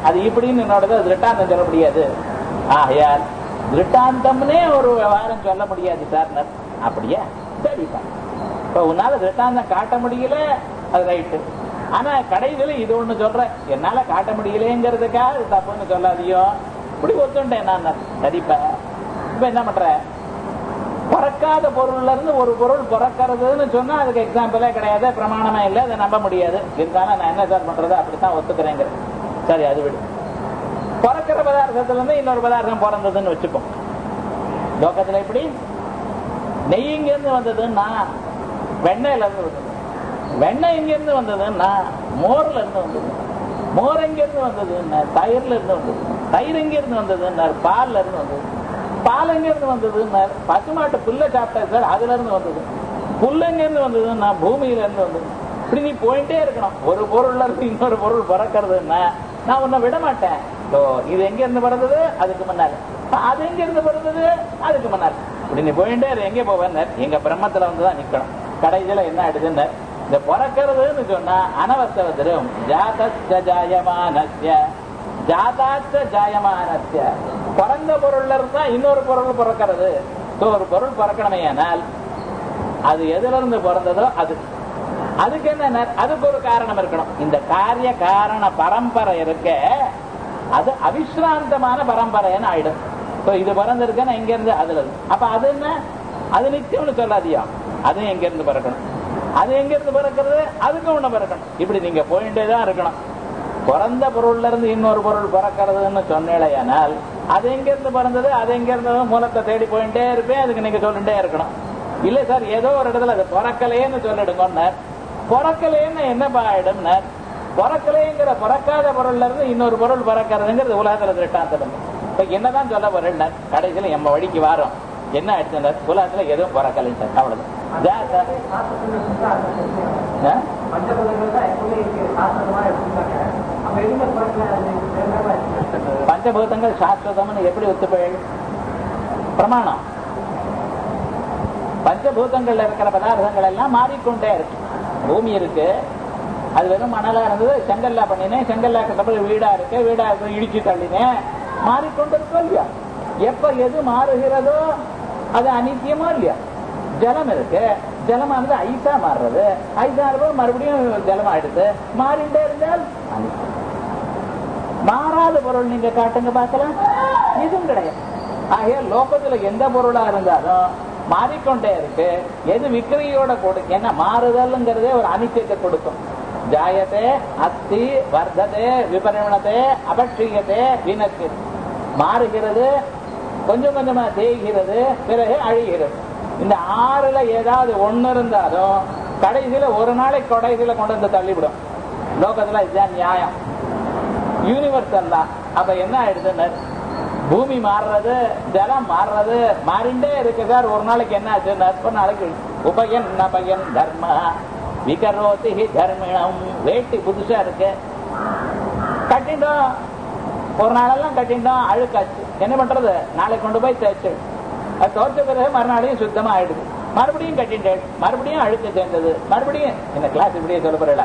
அது இப்படின்னு என்னோட திருட்டாந்தம் சொல்ல முடியாது ஆகையால் திருட்டாந்தம்னே ஒரு விவகாரம் சொல்ல முடியாது சார் அப்படியா சரிப்பா இப்ப உன்னால திருட்டாந்தம் காட்ட முடியல அது ரைட்டு ஆனா கடைசியில இது ஒண்ணு சொல்றேன் என்னால காட்ட முடியலங்கிறதுக்காக அது தப்புன்னு சொல்லாதியோ இப்படி ஒத்துண்டேன் நான் சரிப்பா இப்ப என்ன பண்ற பிறக்காத பொருள்ல இருந்து ஒரு பொருள் பிறக்கிறதுன்னு சொன்னா அதுக்கு எக்ஸாம்பிளே கிடையாது பிரமாணமே இல்லை அதை நம்ப முடியாது இருந்தாலும் நான் என்ன சார் பண்றது அப்படித்தான் ஒத்துக்கிறேங்கிற சரி அது விடு பிறக்கிற பதார்த்தத்துல இருந்து இன்னொரு பதார்த்தம் பிறந்ததுன்னு வச்சுப்போம் லோகத்துல எப்படி நெய் இங்க இருந்து வந்ததுன்னா வெண்ணெயில இருந்து வந்தது வெண்ணெய் இங்க இருந்து வந்ததுன்னா மோர்ல இருந்து வந்தது மோர் எங்க இருந்து வந்ததுன்னா தயிர்ல இருந்து வந்தது தயிர் எங்க இருந்து வந்ததுன்னா பால்ல இருந்து வந்தது பால் எங்க இருந்து வந்ததுன்னா பசுமாட்டு புல்ல சாப்பிட்டேன் சார் அதுல இருந்து வந்தது புல் எங்க இருந்து வந்ததுன்னா பூமியில இருந்து வந்தது இப்படி நீ போயிட்டே இருக்கணும் ஒரு பொருள்ல இருந்து இன்னொரு பொருள் பிறக்கிறதுன்னா நான் உன்னை விட மாட்டேன் So, இது எங்க இருந்து பிறந்தது அதுக்கு முன்னால அது எங்க இருந்து பிறந்தது அதுக்கு முன்னால இப்படி நீ போயிட்டே இரு, எங்க போவேன் எங்க பிரம்மத்துல வந்துதான் நிக்கணும் கடைசியில என்ன ஆயிடுதுன்னு இந்த பிறக்கிறதுன்னு சொன்னா அனவசவதரும் ஜாதஸ்ய ஜாயமானஸ்ய ஜாதாச்ச ஜாயமானஸ்ய பிறந்த பொருள்ல இருந்தா இன்னொரு பொருள் பிறக்கிறது So, ஒரு பொருள் பிறக்கணுமே ஆனால் அது எதுல இருந்து பிறந்ததோ அது அதுக்கு என்ன அதுக்கு ஒரு காரணம் இருக்கணும் இந்த காரிய காரண பரம்பரை இருக்க அது அவிஸ்ராந்தமான பரம்பரைன்னு ஆயிடும் So, இது பிறந்திருக்குன்னா இங்க இருந்து அதுல இருந்து. அப்ப அது என்ன அது நிச்சயம்னு சொல்லாதியா அதுவும் எங்க இருந்து பிறக்கணும் அது எங்க இருந்து பிறக்கிறது அதுக்கும் ஒண்ணு பிறக்கணும் இப்படி நீங்க போயிட்டே தான் இருக்கணும் பிறந்த பொருள்ல இருந்து இன்னொரு பொருள் பிறக்கிறதுன்னு சொன்னேலையானால் அது எங்க இருந்து பிறந்தது அது எங்க இருந்து மூலத்தை தேடி போயிட்டே இருப்பேன் அதுக்கு நீங்க சொல்லிட்டே இருக்கணும் இல்ல சார் ஏதோ ஒரு இடத்துல அது பிறக்கலையேன்னு சொல்லிடுங்கன்னார் பிறக்கலையேன்னு என்னப்பா ஆயிடும்னார் பிறக்கலைங்கிற பிறக்காத பொருள்ல இருந்து இன்னொரு பொருள் பிறக்கிறதுங்கிறது உலகத்துல திருட்டாந்தம் இப்ப என்னதான் சொல்ல போறேன் கடைசியில எம்ம வழிக்கு வாரோம் என்ன ஆயிடுச்சு உலகத்துல எதுவும் பிறக்கலை சார் அவ்வளவுதான் ஜா சார் ஆ? பஞ்சபூதங்கள் சாஸ்வதம்னு எப்படி ஒத்துப்பேள் பிரமாணம் பஞ்சபூதங்கள்ல இருக்கிற பதார்த்தங்கள் எல்லாம் மாறிக்கொண்டே இருக்கு பூமி இருக்கு அது வெறும் மணலா இருந்தது செங்கல்லா பண்ணினேன் செங்கல்லா கட்டப்பட வீடா இருக்கு வீடா இருக்கு இடிச்சு தள்ளினேன் மாறிக்கொண்டு இருக்கோ இல்லையா எப்ப எது மாறுகிறதோ அது அனித்தியமா இல்லையா ஜலம் இருக்கு ஜலமானது ஐஸா மாறுறது ஐஸா இருப்பது மறுபடியும் ஜலம் ஆயிடுது மாறிண்டே இருந்தால் அனித்தியம் மாறாத பொருள் நீங்க காட்டுங்க பார்க்கலாம் இதுவும் கிடையாது ஆகிய லோகத்துல எந்த பொருளா இருந்தாலும் மாறிக்கொண்டே இருக்கு எது விக்கிரியோட கொடுக்கும் ஏன்னா மாறுதல்ங்கிறதே ஒரு அனித்தியத்தை கொடுக்கும் ஜாயத்தே அஸ்தி வர்த்ததே விபரிணத்தே அபட்சியத்தே வினத்தி மாறுகிறது கொஞ்சம் கொஞ்சமா தேய்கிறது பிறகு அழிகிறது இந்த ஆறுல ஏதாவது ஒண்ணு இருந்தாலும் கடைசியில ஒரு நாளைக்கு கடைசியில கொண்டு வந்து தள்ளிவிடும் லோகத்துல இதுதான் நியாயம் யூனிவர்சல் தான் அப்ப என்ன ஆயிடுதுன்னு பூமி மாறுறது ஜலம் மாறுறது மாறிண்டே இருக்கு சார் ஒரு நாளைக்கு என்ன ஆச்சுன்னு ஒரு நாளைக்கு உபயன் நபயன் தர்ம விகரோதி தர்மிணம் வேட்டி புதுசா இருக்கு கட்டிட்டோம் ஒரு நாளெல்லாம் கட்டிட்டோம் அழுக்காச்சு என்ன பண்றது நாளைக்கு கொண்டு போய் தேய்ச்சு அது துவைச்ச பிறகு மறுநாளையும் சுத்தமா ஆயிடுது மறுபடியும் கட்டிட்டேன் மறுபடியும் அழுக்கு சேர்ந்தது மறுபடியும் என்ன கிளாஸ் இப்படியே சொல்ல போறல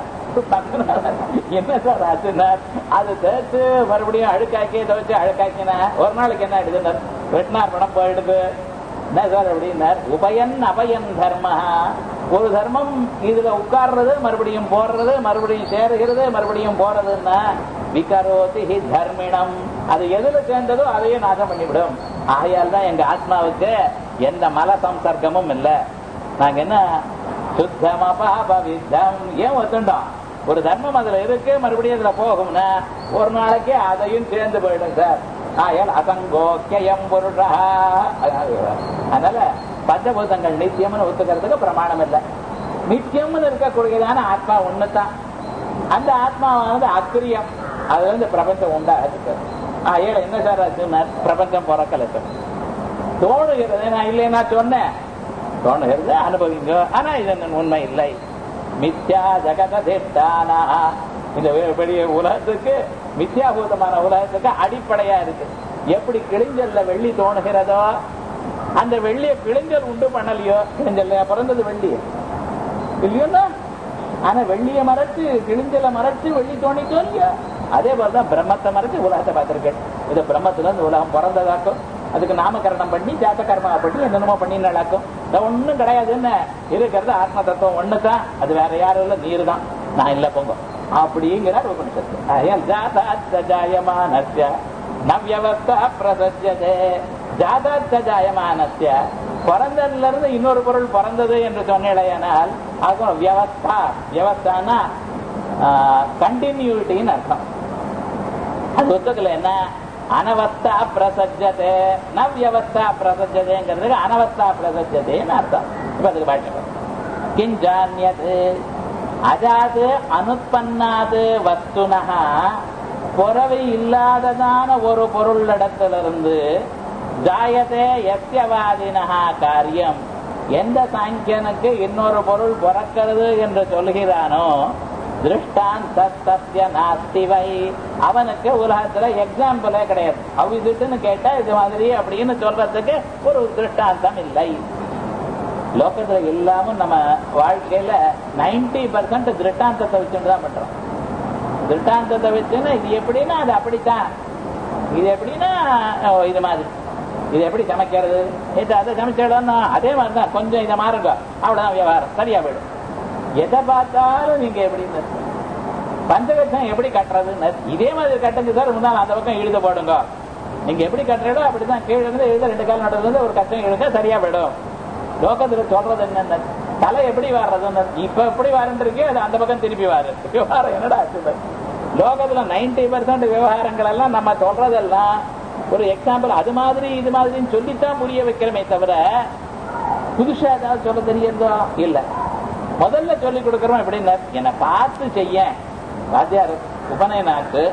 என்ன சார் ஆச்சுன்னார் அது தேய்ச்சு மறுபடியும் அழுக்காக்கி துவைச்சு அழுக்காக்கினா ஒரு நாளைக்கு என்ன ஆயிடுதுன்னார் வெட்டினார் படம் போயிடுது என்ன சார் அப்படின்னார் உபயன் அபயன் தர்ம ஒரு தர்மம் இதுல உட்கார்றது மறுபடியும் போடுறது மறுபடியும் சேருகிறது மறுபடியும் போறதுன்னா விகரோதி ஹி தர்மிணம் அது எதுல சேர்ந்ததோ அதையே நாசம் பண்ணிவிடும் ஆகையால் தான் எங்க ஆத்மாவுக்கு எந்த மல சம்சர்க்கமும் இல்ல நாங்க என்ன சுத்தம் அபாபவித்தம் ஏன் ஒத்துண்டோம் ஒரு தர்மம் அதுல இருக்கு மறுபடியும் அதுல போகும்னா ஒரு நாளைக்கு அதையும் சேர்ந்து போயிடும் சார் ஆயால் அசங்கோக்கியம் புருஷா அதனால பஞ்சபூதங்கள் நித்தியம்னு ஒத்துக்கிறதுக்கு பிரமாணம் இல்லை நித்தியம்னு இருக்கக்கூடியதான ஆத்மா ஒண்ணுதான் அந்த ஆத்மாவானது அக்கிரியம் அது வந்து பிரபஞ்சம் உண்டாகுது ஆயால் என்ன சார் ஆச்சுன்னார் பிரபஞ்சம் பிறக்கல சார் தோணுகிறது நான் இல்லைன்னா சொன்னேன் தோணுகிறது அனுபவிங்க ஆனா இது உண்மை இல்லை மித்யா ஜெகதிஷ்டானா இந்த பெரிய உலகத்துக்கு மித்யாபூதமான உலகத்துக்கு அடிப்படையா இருக்கு எப்படி கிழிஞ்சல்ல வெள்ளி தோணுகிறதோ அந்த வெள்ளிய கிழிஞ்சல் உண்டு பண்ணலையோ கிழிஞ்சல் பிறந்தது வெள்ளி இல்லையோன்னா ஆனா வெள்ளிய மறைச்சு கிழிஞ்சல மறைச்சு வெள்ளி தோணிச்சோ இல்லையோ அதே போலதான் பிரம்மத்தை மறைச்சு உலகத்தை பார்த்திருக்கேன் இது பிரம்மத்துல இருந்து உலகம் பிறந்ததாக்கும் அதுக்கு நாமகரணம் பண்ணி ஜாத்த கர்மா பண்ணி என்னென்னமோ பண்ணி நடக்கும் இது ஒண்ணும் கிடையாது என்ன இருக்கிறது ஆத்ம தத்துவம் ஒண்ணுதான் அது வேற யாரும் இல்ல நீர் தான் நான் இல்ல போங்க அப்படிங்கிறார் உபனிஷத்து அயல் ஜாதாத்த ஜாயமானஸ்ய நவ்யவஸ்தா பிரசஜதே ஜாதாத்த ஜாயமானஸ்ய பிறந்ததுல இருந்து இன்னொரு பொருள் பிறந்தது என்று சொன்னேனால் அது வியவஸ்தா வியவஸ்தானா கண்டினியூட்டின்னு அர்த்தம் அது புத்தகத்துல என்ன அனவஸ்தா பிரசஜதே நவ்யவஸ்தா பிரசஜதேங்கிறதுக்கு அனவஸ்தா பிரசஜதேன்னு அர்த்தம் இப்ப அதுக்கு பாட்டு கிஞ்சான்யது அஜாது அனுப்பன்னாது வஸ்துனஹா பொறவை இல்லாததான ஒரு பொருளிடத்திலிருந்து ஜாயதே எத்தியவாதினஹா காரியம் எந்த சாங்கியனுக்கு இன்னொரு பொருள் பிறக்கிறது என்று சொல்கிறானோ திருஷ்டான் சத்திய நாஸ்திவை அவனுக்கு உலகத்துல எக்ஸாம்பிளே கிடையாது அவ்விதுன்னு கேட்டா இது மாதிரி அப்படின்னு சொல்றதுக்கு ஒரு திருஷ்டாந்தம் இல்லை லோகத்துல எல்லாமும் நம்ம வாழ்க்கையில நைன்டி பர்சன்ட் திருஷ்டாந்தத்தை வச்சுட்டு தான் பண்றோம் திருஷ்டாந்தத்தை வச்சுன்னா இது எப்படின்னா அது அப்படித்தான் இது எப்படின்னா ஓ, இது மாதிரி இது எப்படி சமைக்கிறது இது அதை சமைச்சிடணும் அதே மாதிரி தான் கொஞ்சம் இதை மாறுங்க அவ்வளவுதான் விவகாரம் சரியா போயிடும் எதை பார்த்தாலும் நீங்க எப்படின்னு பஞ்சகட்சம் எப்படி கட்டுறதுன்னு இதே மாதிரி கட்டுங்க சார் முன்னால் அந்த பக்கம் இழுத போடுங்க நீங்க எப்படி கட்டுறீங்களோ அப்படிதான் கீழே இருந்து எழுத ரெண்டு கால் நடுறது இருந்து ஒரு கட்டம் இழுங்க சரியா போயிடும் லோகத்துல சொல்றது என்னென்ன தலை எப்படி வர்றதுன்னு இப்ப எப்படி வரன்றிருக்கே அது அந்த பக்கம் திருப்பி வாரு விவகாரம் என்னடா ஆச்சு லோகத்துல நைன்டி பர்சன்ட் விவகாரங்கள் எல்லாம் நம்ம சொல்றதெல்லாம் ஒரு எக்ஸாம்பிள் அது மாதிரி இது மாதிரின்னு சொல்லித்தான் புரிய வைக்கிறோமே தவிர புதுசா ஏதாவது சொல்ல தெரியுதோ இல்ல முதல்ல சொல்லி கொடுக்கறோம் எப்படின்னா என்னை பார்த்து செய்ய வாத்தியார் உபநயனாக்கு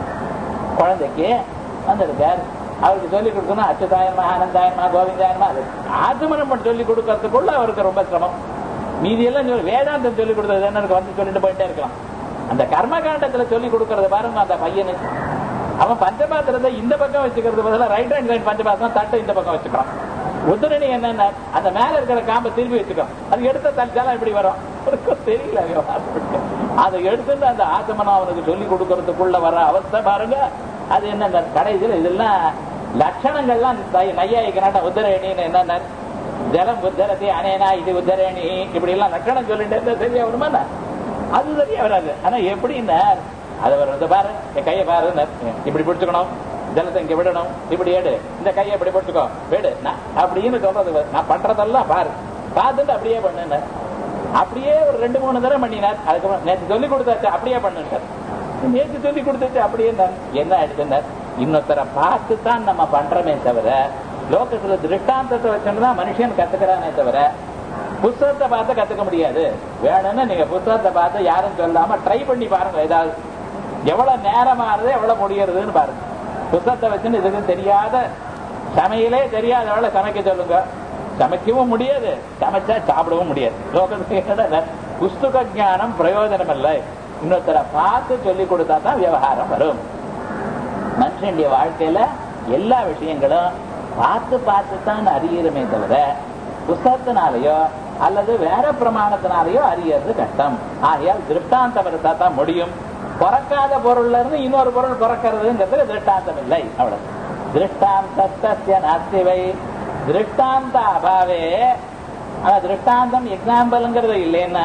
குழந்தைக்கு வந்திருக்கார் அவருக்கு சொல்லி கொடுக்கணும் அச்சுதாயமா ஆனந்தாயமா கோவிந்தாயமா அது ஆச்சமனம் மட்டும் சொல்லி கொடுக்கறதுக்குள்ள அவருக்கு ரொம்ப சிரமம் மீதி எல்லாம் சொல்லி வேதாந்தம் சொல்லி கொடுத்தது என்ன இருக்கு வந்து சொல்லிட்டு போயிட்டே இருக்கலாம் அந்த கர்மகாண்டத்துல சொல்லி கொடுக்கறது பாருங்க அந்த பையனுக்கு அவன் பஞ்சபாத்திரத்தை இந்த பக்கம் வச்சுக்கிறது பதிலா ரைட் ஹேண்ட் சைடு பஞ்சபாத்திரம் தட்டை இந்த பக்கம் வச்சுக்கிறான் உதிரணி என்னன்னா அந்த மேல இருக்கிற காம்பை திருப்பி வச்சுக்கோ அது எடுத்த தலிச்சாலும் இப்படி வரும் அவருக்கு தெரியல விவகாரம். அதை எடுத்துட்டு அந்த ஆச்சமனம் அவனுக்கு சொல்லி கொடுக்கறதுக்குள்ள வர அவஸ்தை பாருங்க அது என்ன இந்த கடைசியில் இதெல்லாம் லட்சணங்கள்லாம் நை- நையாயிக்க நாட்டம் உத்தரேணின்னு என்னன்னா ஜலம் உத்தரதி அனேனா இது உத்தரேணி இப்படி எல்லாம் லட்சணம் சொல்லிட்டு இருந்தா சரியா வருமா என்ன? அது சரியா வராது ஆனா எப்படின்னா அது வருது பாரு என் கையை பாரு இப்படி பிடிச்சுக்கணும் ஜலத்தை இங்க விடணும் இப்படி எடு இந்த கையை இப்படி பிடிச்சுக்கோ விடு நான் அப்படின்னு சொல்றது வரு. நான் பண்றதெல்லாம் பாரு பார்த்துட்டு அப்படியே பண்ணுன அப்படியே ஒரு ரெண்டு மூணு தடவை பண்ணினார் அதுக்கப்புறம் நேற்று சொல்லி கொடுத்தாச்சு அப்படியே பண்ணுட்டார் நேற்று சொல்லி கொடுத்தாச்சு அப்படியே நான் என்ன ஆயிடுச்சுன்னார் இன்னொருத்தரை பார்த்து தான் நம்ம பண்றோமே தவிர லோகத்துல திருஷ்டாந்தத்தை வச்சுட்டு தான் மனுஷன் கத்துக்கிறானே தவிர புஸ்தகத்தை பார்த்து கத்துக்க முடியாது வேணும்னு நீங்க புஸ்தகத்தை பார்த்து யாரும் சொல்லாம ட்ரை பண்ணி பாருங்க ஏதாவது எவ்வளவு நேரம் ஆறுது எவ்வளவு முடியறதுன்னு பாருங்க புஸ்தகத்தை வச்சுன்னு இதுக்கு தெரியாத சமையலே தெரியாதவளை சமைக்க சொல்லுங்க சமைக்கவும் முடியாது சமைச்சா சாப்பிடவும் முடியாது லோகத்துக்கு என்னடா புஸ்தக ஞானம் பிரயோஜனம் இல்லை இன்னொருத்தரை பார்த்து சொல்லி கொடுத்தா தான் விவகாரம் வரும் மனுஷனுடைய வாழ்க்கையில எல்லா விஷயங்களும் பார்த்து பார்த்து தான் அறியறமே தவிர புஸ்தகத்தினாலேயோ அல்லது வேற பிரமாணத்தினாலேயோ அறியறது கஷ்டம் ஆகையால் திருஷ்டாந்தம் இருந்தா தான் முடியும் பிறக்காத பொருள்ல இருந்து இன்னொரு பொருள் பிறக்கிறதுங்கிறது திருஷ்டாந்தம் இல்லை அவ்வளவு திருஷ்டாந்தஸ்ய நாஸ்திவை திருஷ்டாந்த அபாவே ஆனா திருஷ்டாந்தம் எக்ஸாம்பிள்ங்கிறது இல்லைன்னா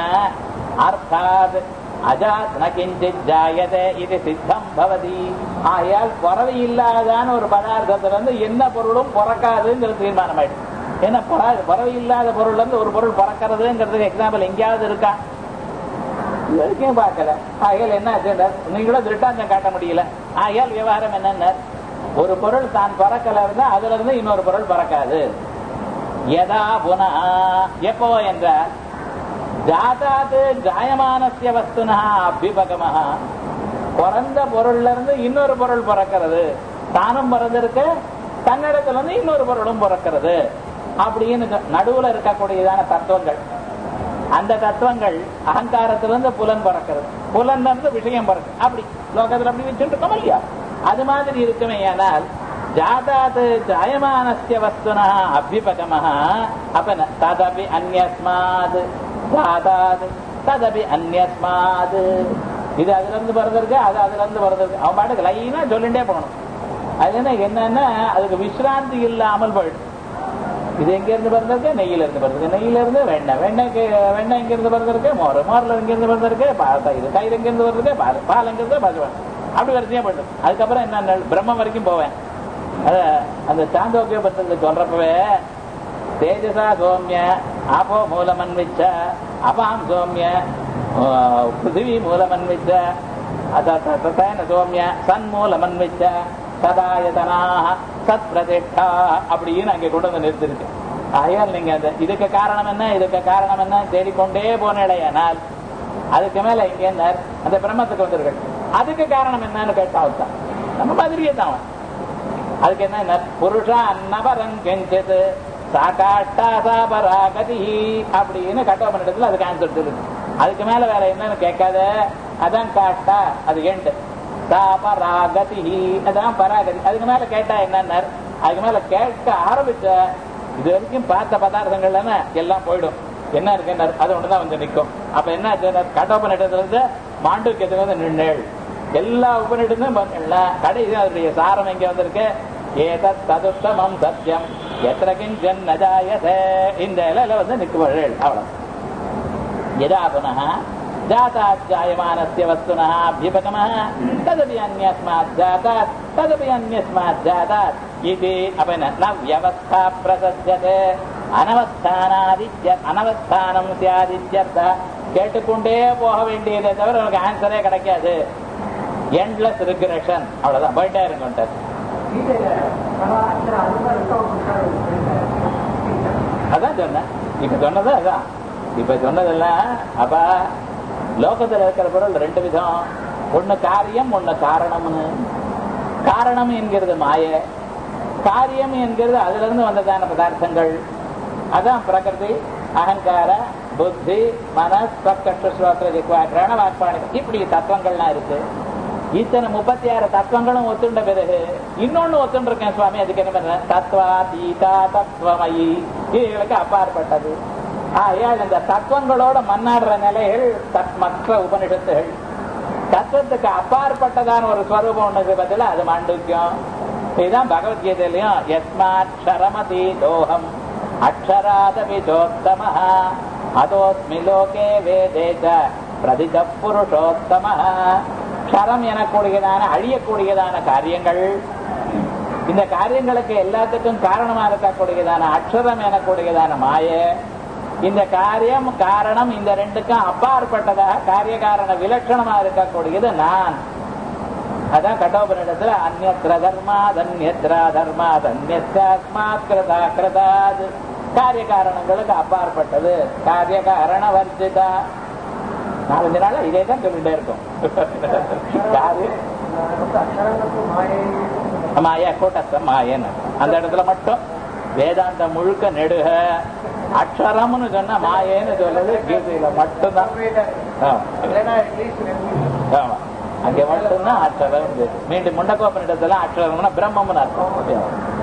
அர்த்தாத் அஜாத் ந கிஞ்சித் ஜாயதே இது சித்தம் பவதி ஆகையால் பிறவி இல்லாதான ஒரு பதார்த்தத்துல இருந்து என்ன பொருளும் பிறக்காதுங்கிறது தீர்மானம் ஆயிடுச்சு ஏன்னா பிற- பிறவி இல்லாத பொருள்ல இருந்து ஒரு பொருள் பிறக்கிறதுங்கிறதுக்கு எக்ஸாம்பிள் எங்கேயாவது இருக்கா எதுக்கும் பார்க்கல ஆகையால் என்ன ஆச்சு நீங்களும் திருட்டாந்தம் காட்ட முடியல ஆகையால் விவகாரம் என்னன்னா ஒரு பொருள் தான் பறக்கல இருந்தா அதுல இருந்து இன்னொரு பொருள் பறக்காது யதா புனா எப்போ என்றால் ஜாதாது ஜாயமானசிய வஸ்துனா அபிபகமஹ பிறந்த பொருள்ல இருந்து இன்னொரு பொருள் பிறக்கிறது தானும் பிறந்திருக்கு தன்னிடத்துல இருந்து இன்னொரு பொருளும் பிறக்கிறது அப்படின்னு சொ- நடுவுல இருக்கக்கூடியதான தத்துவங்கள் அந்த தத்துவங்கள் அகங்காரத்திலிருந்து புலன் பிறக்கிறது புலன் இருந்து விஷயம் பிறக்கு அப்படி லோகத்துல அப்படி வச்சுட்டு இருக்கோம் இல்லையா அது மாதிரி இருக்குமே ஆனால் ஜாதாத் ஜாயமானஸ்ய வஸ்துனா அபிபகமஹ அப்ப ந- ததபி அந்யஸ்மாத் ஜாதாத் ததபி அந்யஸ்மாத் இது அதுல இருந்து பிறந்திருக்கு அது அதுல இருந்து பிறந்திருக்கு அவன் பாட்டுக்கு லைனா சொல்லிட்டே போகணும் அது என்ன என்னன்னா அதுக்கு விசிராந்தி இல்லாமல் போயிடும் இது எங்க இருந்து பிறந்திருக்கு நெய்யில இருந்து பிறந்திருக்கு நெய்யில இருந்து வெண்ணெய் வெண்ணெய்க்கு வெண்ணெய் எங்க இருந்து பிறந்திருக்கு மோர் மோர்ல எங்க இருந்து பிறந்திருக்கு பால் தயிர் தயிர் எங்க இருந்து பிறந்திருக்கு பால் பால் எங்க இருந்து பசுவன் அப்படி வரிசையா போயிடும் அதுக்கப்புறம் என்ன பிரம்மம் வரைக்கும் போவேன் அத அந்த சாந்தோக்கிய பத்திரத்தை சொல்றப்பவே தேஜசா சோமிய ஆபோ மூலமன்விச்ச அபாம் சோமிய பிருத்திவி மூலமன்விச்ச அத்தேன சோமிய சன்மூலமன்விச்ச சதாயதனாக சத் பிரதிஷ்டா அப்படின்னு அங்கே கொண்டு வந்து நிறுத்திருக்கு ஆகையால் நீங்க அந்த இதுக்கு காரணம் என்ன இதுக்கு காரணம் என்ன தேடிக்கொண்டே போனேடையானால் அதுக்கு மேல இங்க என்ன அந்த பிரம்மத்துக்கு வந்திருக்கு அதுக்கு காரணம் என்னன்னு கேட்டால் தான் நம்ம மாதிரியே தான் அவன் அதுக்கு என்ன புருஷா நபரன் கெஞ்சது சாகாட்டா சாபராகதி அப்படின்னு கட்டோபனிடத்துல அதுக்கு ஆன்சர் இருக்கு அதுக்கு மேல வேற என்னன்னு கேட்காத அதான் காட்டா அது எண்டு சாபராகதி அதான் பராகதி அதுக்கு மேல கேட்டா என்னன்னு அதுக்கு மேல கேட்க ஆரம்பிச்ச இது வரைக்கும் பார்த்த பதார்த்தங்கள் எல்லாம் போயிடும் என்ன இருக்கு அது ஒண்ணுதான் வந்து நிற்கும் அப்ப என்ன கட்டோபனிடத்துல இருந்து மாண்டுக்கியத்துக்கு வந்து நின்னேள் எல்லா உபநிடமும் கடைசி அதனுடைய சாரம் எங்க வந்திருக்கு ஏதத் ததுத்தமம் சத்தியம் எத்திர கிஞ்சன் நஜாயதே இந்த இலையில வந்து நிற்குவர்கள் அவ்வளவு यदा पुनः जाताज्जायमानस्य वस्तुनः अभ्युपगमः तदपि अन्यस्मात् जातात् तदपि अन्यस्मात् जातात् इति अपि न व्यवस्था प्रसज्यते அனவஸ்தானாதித்ய அனவஸ்தானம் சியாதித்யர்த்த கேட்டுக்கொண்டே போக வேண்டியதை தவிர உனக்கு ஆன்சரே கிடைக்காது எண்ட்லெஸ் ரிக்ரெஷன் அவ்வளவுதான் போயிட்டே இருக்கும் அதான் சொன்னேன் இப்ப சொன்னது அதான் இப்ப சொன்னதெல்லாம் அப்ப லோகத்துல இருக்கிற பொருள் ரெண்டு விதம் ஒண்ணு காரியம் ஒண்ணு காரணம்னு காரணம் என்கிறது மாய காரியம் என்கிறது அதுல இருந்து வந்ததான பதார்த்தங்கள் அதான் பிரகிருதி அகங்கார புத்தி மனஸ் பக்கற்ற ஸ்ரோத்திர ஜிக்வா கிரணவாக்பாணி இப்படி தத்துவங்கள்லாம் இருக்கு இத்தனை முப்பத்தி ஆறு தத்துவங்களும் ஒத்துண்ட பிறகு இன்னொன்னு ஒத்துண்டு இருக்கேன் சுவாமி அதுக்கு என்ன பண்ற தத்வா தீதா தத்துவமயி இதுகளுக்கு அப்பாற்பட்டது ஆகையால் இந்த தத்துவங்களோட மன்னாடுற நிலைகள் மற்ற உபனிஷத்துகள் தத்துவத்துக்கு அப்பாற்பட்டதான ஒரு ஸ்வரூபம் ஒண்ணுக்கு பதில அது மாண்டுக்கியம் இதுதான் பகவத்கீதையிலையும் எஸ்மாட்சரமதி தோகம் அக்ஷராதபி சோத்தம அதோஸ்மி லோகே வேதேஜ பிரதித புருஷோத்தம க்ஷரம் எனக்கூடியதான அழியக்கூடியதான காரியங்கள் இந்த காரியங்களுக்கு எல்லாத்துக்கும் காரணமா இருக்கக்கூடியதான அக்ஷரம் எனக்கூடியதான மாய இந்த காரியம் காரணம் இந்த ரெண்டுக்கும் அப்பாற்பட்டதாக காரிய காரண விலட்சணமா இருக்கக்கூடியது நான் அதான் கடோபனிடத்துல அந்நத்திர தர்மாத் அந்நத்திரா தர்மாத் அந்நஸ்மாத் கிருதா கிருதாத் காரிய காரணங்களுக்கு அப்பாற்பட்டது காரிய காரண வர்ஜிதா நாலஞ்சு நாளா இதே தான் சொல்லிட்டே இருக்கும் மாயா கூட்டத்த மாயன்னு அந்த இடத்துல மட்டும் வேதாந்த முழுக்க நெடுக அக்ஷரம்னு சொன்னா மாயேன்னு சொல்றது கீதையில மட்டும்தான் ஆமா அங்க மட்டும்தான் அக்ஷரம் மீண்டும் முண்டக்கோப்பனிடத்துல அக்ஷரம்னா பிரம்மம்னு அர்த்தம்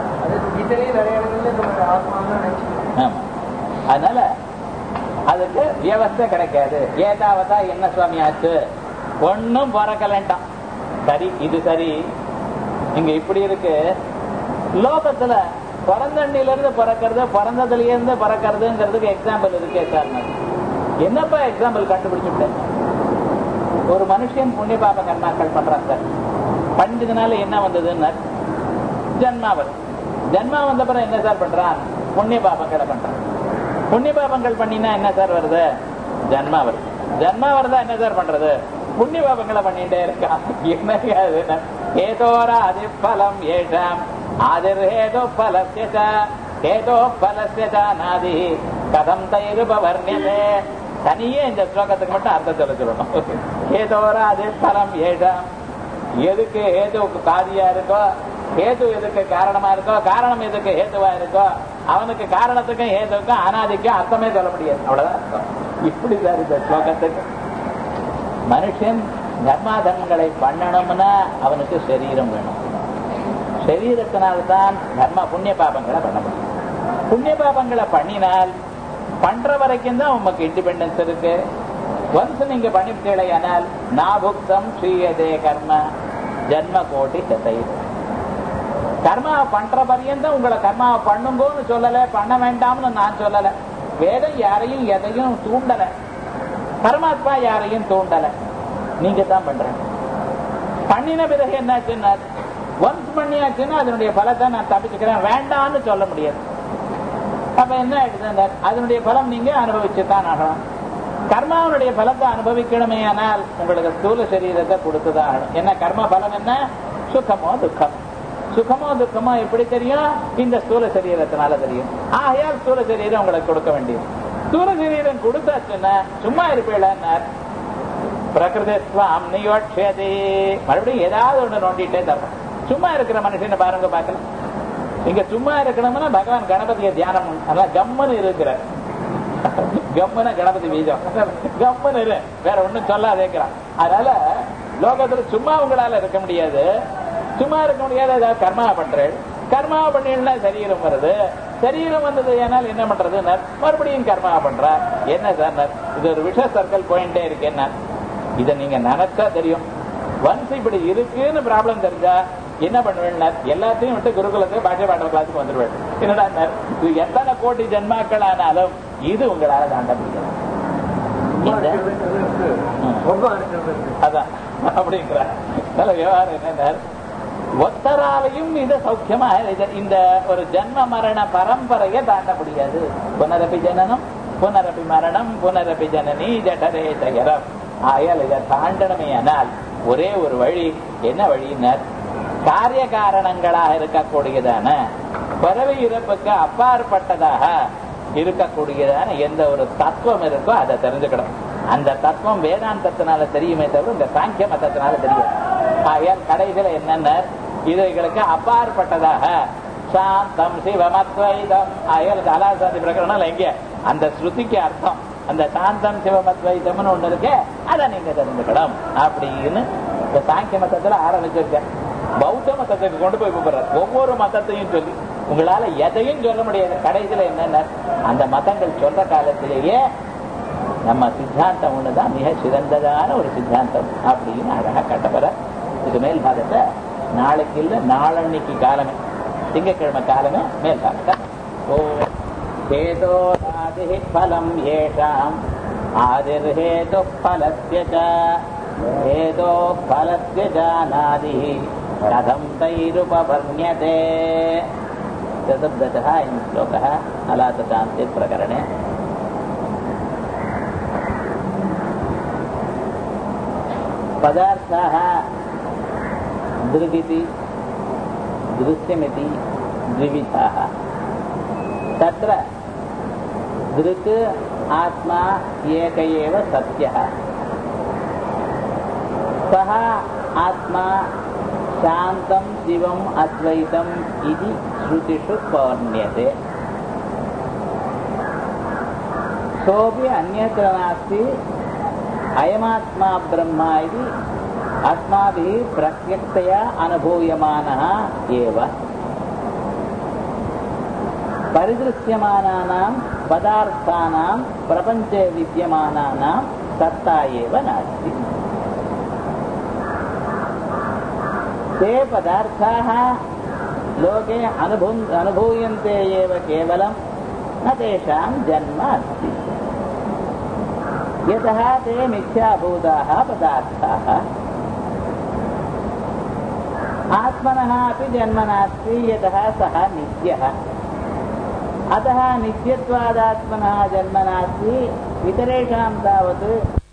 ஆமா அதனால அதுக்கு வியவஸ்தை கிடைக்காது ஏதாவதா என்ன சுவாமி ஆச்சு ஒன்னும் பிறக்கலண்டாம் சரி இது சரி இங்க இப்படி இருக்கு லோகத்துல பிறந்தண்ணில இருந்து பிறக்கிறது பிறந்ததுல இருந்து பிறக்கிறதுங்கிறதுக்கு எக்ஸாம்பிள் இருக்கே சார் என்னப்பா எக்ஸாம்பிள் கண்டுபிடிச்சுட்டேன் ஒரு மனுஷன் புண்ணிய பாப கர்மாக்கள் பண்றான் சார் பண்டிதனால என்ன வந்ததுன்னு ஜன்மா வருது ஜன்மா வந்த பிறகு என்ன சார் பண்றான் புண்ணிய பாபங்களை பண்றான் புண்ணிய பாபங்கள் பண்ணினா என்ன சார் வருது ஜன்மா வருது ஜன்மா வருதா என்ன சார் பண்றது புண்ணிய பாபங்களை பண்ணிட்டே இருக்கான் என்ன ஏதோரா அதிபலம் ஏஷாம் ஆதிர்ஹேதோ பலஸ்ய ஹேதோ பலஸ்ய நாதி கதம் தைருபவர்ணியதே தனியே இந்த ஸ்லோகத்துக்கு மட்டும் அர்த்தம் சொல்ல சொல்லணும் ஏதோரா அதிபலம் ஏஷாம் எதுக்கு ஹேதுவுக்கு காதியா இருக்கோ ஹேது எதுக்கு காரணமா இருக்கோ காரணம் எதுக்கு ஹேதுவா இருக்கோ அவனுக்கு காரணத்துக்கும் ஹேதுக்கும் அனாதிக்கும் அர்த்தமே சொல்ல முடியாது அவ்வளவுதான் அர்த்தம் இப்படி சார் இந்த ஸ்லோகத்துக்கு மனுஷன் தர்மாதர்மங்களை பண்ணணும்னா அவனுக்கு சரீரம் வேணும் சரீரத்தினால்தான் தர்ம புண்ணிய பாபங்களை பண்ண முடியும் புண்ணிய பாபங்களை பண்ணினால் பண்ற வரைக்கும் தான் உமக்கு இண்டிபெண்டன்ஸ் இருக்கு ஒன்ஸ் நீங்க பண்ணிவிட்டீழையானால் நாபுக்தம் ஸ்ரீயதே கர்ம ஜன்ம கோட்டி சதை கர்மாவை பண்ற பரியந்தம் உங்களை கர்மாவை பண்ணுங்கன்னு சொல்லல பண்ண வேண்டாம்னு நான் சொல்லல வேதம் யாரையும் எதையும் தூண்டல பரமாத்மா யாரையும் தூண்டல நீங்க தான் பண்றீங்க பண்ணின பிறகு என்னாச்சுன்னா ஒன்ஸ் பண்ணியாச்சுன்னா அதனுடைய பலத்தை நான் தப்பிச்சுக்கிறேன் வேண்டாம்னு சொல்ல முடியாது அப்ப என்ன ஆயிடுது அதனுடைய பலம் நீங்க அனுபவிச்சுதான் ஆகணும் கர்மாவனுடைய பலத்தை அனுபவிக்கணுமே ஆனால் உங்களுக்கு ஸ்தூல சரீரத்தை கொடுத்துதான் ஆகணும் என்ன கர்ம பலம் என்ன சுகமோ துக்கம் சுகமோ துக்கமோ எப்படி தெரியும் இந்த ஸ்தூல சரீரத்தினால தெரியும் ஆகையால் ஸ்தூல சரீரம் உங்களுக்கு கொடுக்க வேண்டியது ஸ்தூல சரீரம் கொடுத்தாச்சுன்னா சும்மா இருப்பீங்கன்னார் பிரகிருதம் நியோட்சதே மறுபடியும் ஏதாவது ஒண்ணு நோண்டிட்டே தரணும் சும்மா இருக்கிற மனுஷனை பாருங்க பார்க்கலாம் இங்க சும்மா இருக்கணும்னா பகவான் கணபதியை தியானம் நல்லா கம்மனு இருக்கிற கம்மன கணபதி பீஜம் கம்மனு இரு வேற ஒண்ணும் சொல்லாதேங்கிறான் அதனால லோகத்துல சும்மா உங்களால இருக்க முடியாது சும்மா இருக்க முடியாது ஏதாவது கர்மா பண்றேன் கர்மா பண்ணினா சரீரம் வருது சரீரம் வந்தது ஏனால் என்ன பண்றது மறுபடியும் கர்மா பண்ற என்ன சார் இது ஒரு விஷ சர்க்கிள் போயிட்டே இருக்கு என்ன இதை நீங்க நினைச்சா தெரியும் ஒன்ஸ் இப்படி இருக்குன்னு ப்ராப்ளம் தெரிஞ்சா என்ன பண்ணுவேன் எல்லாத்தையும் விட்டு குருகுலத்துக்கு பாஷை பாடுற கிளாஸுக்கு வந்துருவேன் என்னடா இது எத்தனை கோடி ஜென்மாக்கள் ஆனாலும் இது உங்களால தாண்ட முடியும் அதான் அப்படிங்கிற நல்ல விவகாரம் என்ன ஒத்தராலையும் இது சௌக்கியமா இந்த ஒரு ஜென்ம மரண பரம்பரையை தாண்ட முடியாது புனரபி ஜனனம் புனரபி மரணம் புனரபி ஜனனி ஜடரே தகரம் ஆயால் இதை தாண்டனமே ஆனால் ஒரே ஒரு வழி என்ன வழியினர் காரிய காரணங்களாக இருக்கக்கூடியதான பிறவி இறப்புக்கு அப்பாற்பட்டதாக இருக்கக்கூடியதான எந்த ஒரு தத்துவம் இருக்கோ அதை தெரிஞ்சுக்கணும் அந்த தத்துவம் வேதாந்தத்தினால தெரியுமே தவிர இந்த சாங்கிய மதத்தினால தெரியும் ஆகையால் கடைசியில என்னென்ன இதைகளுக்கு அப்பாற்பட்டதாக சாந்தம் சிவமத்வைதம் ஆகையால் அலாசாதி பிரகரணம் எங்க அந்த ஸ்ருதிக்கு அர்த்தம் அந்த சாந்தம் சிவமத்வைதம்னு ஒண்ணு இருக்கு அதை நீங்க தெரிஞ்சுக்கணும் அப்படின்னு இந்த சாங்கிய மதத்துல ஆரம்பிச்சிருக்கேன் பௌத்த மதத்துக்கு கொண்டு போய் கூப்பிடுறாரு ஒவ்வொரு மதத்தையும் சொல்லி உங்களால எதையும் சொல்ல முடியாது கடைசியில என்னென்ன அந்த மதங்கள் சொல்ற காலத்திலேயே நம்ம சித்தாந்தம் ஒண்ணுதான் மிக சிறந்ததான ஒரு சித்தாந்தம் அப்படின்னு அழகா கட்டப்பற இது மேல் பாகத்தை நாளைக்கு இல்ல நாளன்னைக்கு காலமே திங்கக்கிழமை காலமே மேல் பாகத்தை ஓ हेतोरादिः फलम् येषाम् आदिर्हेतुः फलस्य च हेतोः फलस्य जानादिः कथम् तैरुपवर्ण्यते चतुर्दशः अयम् श्लोकः अलातशान्ति प्रकरणे पदार्थाः दृगिति दृश्यमिति द्विविधाः तत्र दृक् आत्मा एक एव सत्यः सः आत्मा शान्तं शिवम् अद्वैतम् इति श्रुतिषु वर्ण्यते सोऽपि अन्यत्र नास्ति अयमात्मा ब्रह्म इति अस्माभिः प्रत्यक्षतया अनुभूयमानः एव परिदृश्यमानानां पदार्थानां प्रपञ्चे विद्यमानानां सत्ता एव नास्ति ते पदार्थाः लोके अनुभू अनुभूयन्ते एव केवलं न तेषां जन्म अस्ति यतः ते मिथ्याभूताः पदार्थाः आत्मनः अपि जन्म नास्ति यतः सः नित्यः अतः नित्यत्वादात्मनः जन्म नास्ति इतरेषां तावत्